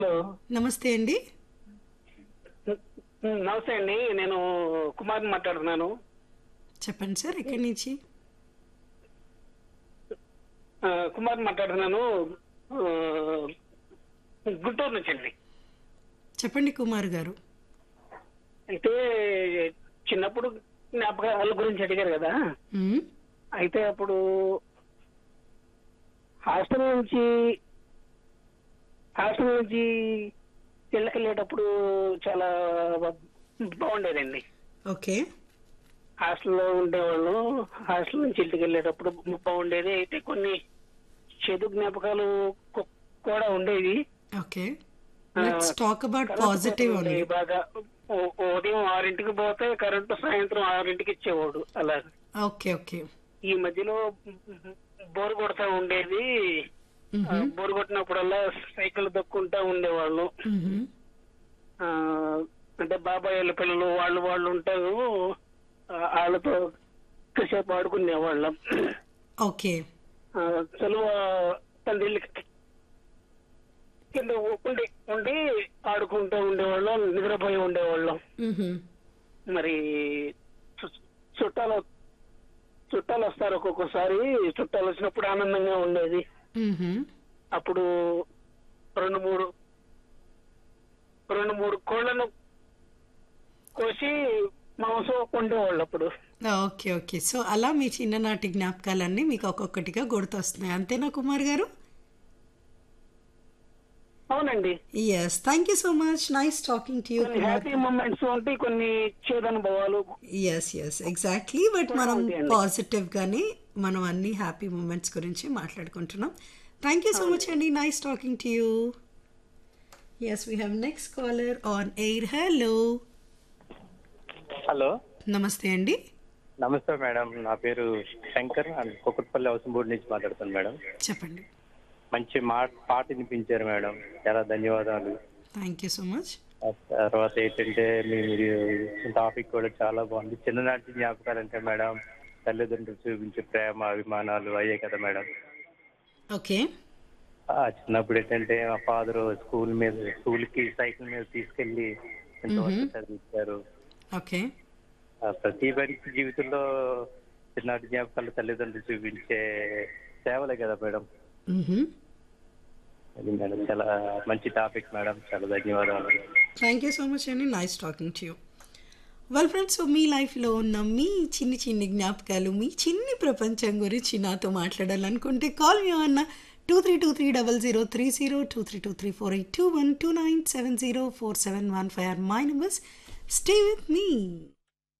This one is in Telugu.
హలో నమస్తే అండి నమస్తే అండి నేను కుమార్ మాట్లాడుతున్నాను చెప్పండి సార్ ఎక్కడి నుంచి ఆ, కుమార్ మాట్లాడుతున్నాను ఆ, గుంటూరు నుంచి అండి చెప్పండి కుమార్ గారు అయితే చిన్నప్పుడు జ్ఞాపకాల గురించి అడిగారు కదా మ్మ్. అయితే అప్పుడు హాస్టల్ నుంచి హాస్టల్ నుంచి ఇళ్ళకి వెళ్ళేటప్పుడు చాలా బాగుండేదండి ఓకే హాస్టల్లో ఉండేవాళ్ళు హాస్టల్ నుంచి ఇంటికి వెళ్ళేటప్పుడు బాగుండేది అయితే కొన్ని చెడు జ్ఞాపకాలు కొ- కూడా ఉండేవి okay let's talk about positive only ఉండేవి బాగా ఉ- ఉదయం ఆరింటికి పోతే కరెంటు సాయంత్రం ఆరింటికి ఇచ్చేవాడు అలా ఓకే ఓకే ఈ మధ్యలో బోర్ కొడతా ఉండేది ఆ, బోర్ కొట్టినప్పుడల్లా సైకిల్ దొక్కుంటా ఉండేవాళ్ళు మ్మ్. ఆ, అంటే బాబాయ్ వాళ్ళ పిల్లలు వాళ్ళు వాళ్ళు ఉంటారు ఆ, వాళ్ళతో కాసేపు ఆడుకునేవాళ్ళం ఓకే ఆ, చలువ తండ్రి కింద ఉండి ఉండి ఆడుకుంటూ ఉండేవాళ్ళం నిద్రపోయి ఉండేవాళ్ళం మ్మ్. మరి చు- చుట్టాలు చుట్టాలు వస్తారు ఒక్కొక్కసారి చుట్టాలు వచ్చినప్పుడు ఆనందంగా ఉండేది మ్మ్. అప్పుడు రెండు మూడు రెండు మూడు కోళ్లను కోసి మాంసం వండేవాళ్ళు అప్పుడు ఓకే ఓకే సో అలా మీ చిన్ననాటి జ్ఞాపకాలన్నీ మీకు ఒక్కొక్కటిగా గుర్తొస్తున్నాయి అంతేనా కుమార్ గారు అవునండి yes thank you so much nice talking to you కొన్ని కుమార్ హ్యాపీ మూమెంట్స్ ఉంటాయి కొన్ని చేదనుభవాలు ఎస్ ఎస్ ఎగ్జాక్ట్లీ బట్ మనం పాజిటివ్ గానే మనం అన్ని హ్యాపీ మూమెంట్స్ గురించి మాట్లాడుకుంటున్నాం థ్యాంక్ యూ సో మచ్ అండి nice talking to you yes we have next caller on air hello hello నమస్తే అండి నమస్తే మేడం నా పేరు Shankar and Kukatpally housing board నుంచి మాట్లాడుతాను మేడం చెప్పండి మంచి మా పాట వినిపించారు మేడం చాలా ధన్యవాదాలు థ్యాంక్ యూ సో మచ్ ఆ తర్వాత ఏంటంటే మీ మీరు టాపిక్ కూడా చాలా బాగుంది చిన్ననాటి జ్ఞాపకాలు అంటే మేడం తల్లిదండ్రులు చూపించే ప్రేమ అభిమానాలు అయ్యే కదా మేడం ఓకే ఆ చిన్నప్పుడు ఏంటంటే మా ఫాదర్ స్కూల్ మీద స్కూల్ కి సైకిల్ మీద తీసుకెళ్లి ఎంతవరకు చదివించారు ఓకే ఆ ప్రతి వ్యక్తి జీవితంలో చిన్ననాటి జ్ఞాపకాలు తల్లిదండ్రులు చూపించే సేవలే కదా మేడం అది మేడం చాలా మంచి టాపిక్ మేడం చాలా ధన్యవాదాలు థ్యాంక్ యూ సో మచ్ అండి nice talking to you well friends so మీ లైఫ్లో ఉన్న మీ చిన్ని చిన్ని జ్ఞాపకాలు మీ చిన్ని ప్రపంచం గురించి నాతో మాట్లాడాలనుకుంటే call me on two three two three double zero three zero two three two three four eight two one two nine seven zero four seven one five or my numbers stay with me